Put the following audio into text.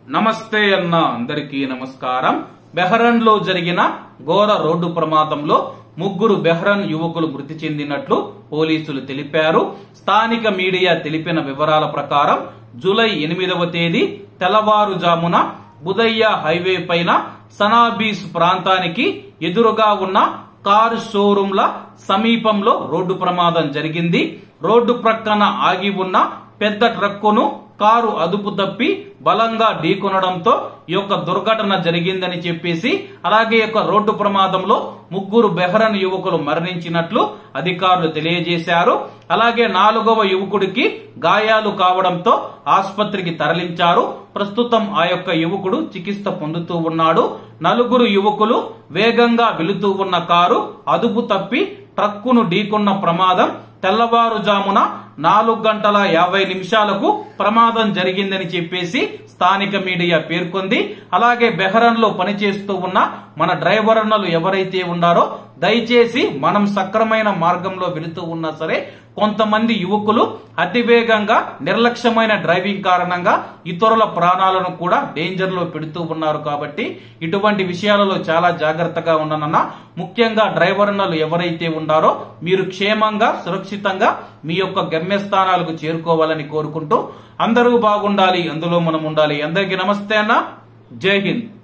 నమస్తే అన్న అందరికీ నమస్కారం బెహరన్ లో జరిగిన ఘోర రోడ్డు ప్రమాదంలో ముగ్గురు బెహ్రన్ యువకులు మృతి చెందినట్లు పోలీసులు తెలిపారు స్థానిక మీడియా తెలిపిన వివరాల ప్రకారం జూలై ఎనిమిదవ తేదీ తెల్లవారుజామున బుదయ్య హైవే పైన సనాబీస్ ప్రాంతానికి ఎదురుగా ఉన్న కారు షోరూంల సమీపంలో రోడ్డు ప్రమాదం జరిగింది రోడ్డు ప్రక్కన ఆగి ఉన్న పెద్ద ట్రక్కును కారు అదుపు తప్పి బలంగా ఢీకొనడంతో ఈ యొక్క దుర్ఘటన జరిగిందని చెప్పేసి అలాగే ఈ యొక్క రోడ్డు ప్రమాదంలో ముగ్గురు బెహరన్ యువకులు మరణించినట్లు అధికారులు తెలియజేశారు అలాగే నాలుగవ యువకుడికి గాయాలు కావడంతో ఆసుపత్రికి తరలించారు ప్రస్తుతం ఆ యొక్క యువకుడు చికిత్స పొందుతూ ఉన్నాడు నలుగురు యువకులు వేగంగా వెళుతూ ఉన్న కారు అదుపు తప్పి ట్రక్కును ఢీకొన్న ప్రమాదం తెల్లవారుజామున నాలుగు గంటల యాభై నిమిషాలకు ప్రమాదం జరిగిందని చెప్పేసి స్థానిక మీడియా పేర్కొంది అలాగే బెహరన్ లో పనిచేస్తూ ఉన్న మన డ్రైవర్ అన్నలు ఎవరైతే ఉన్నారో దయచేసి మనం సక్రమైన మార్గంలో వెళుతూ ఉన్నా సరే కొంతమంది యువకులు అతివేగంగా నిర్లక్ష్యమైన డ్రైవింగ్ కారణంగా ఇతరుల ప్రాణాలను కూడా డేంజర్ లో పెడుతూ ఉన్నారు కాబట్టి ఇటువంటి విషయాలలో చాలా జాగ్రత్తగా ఉండనన్న ముఖ్యంగా డ్రైవర్ అన్నలు ఎవరైతే ఉన్నారో మీరు క్షేమంగా సురక్షితంగా మీ యొక్క గమ్యస్థానాలకు చేరుకోవాలని కోరుకుంటూ అందరూ బాగుండాలి అందులో మనం ఉండాలి అందరికీ నమస్తే అన్న జై హింద్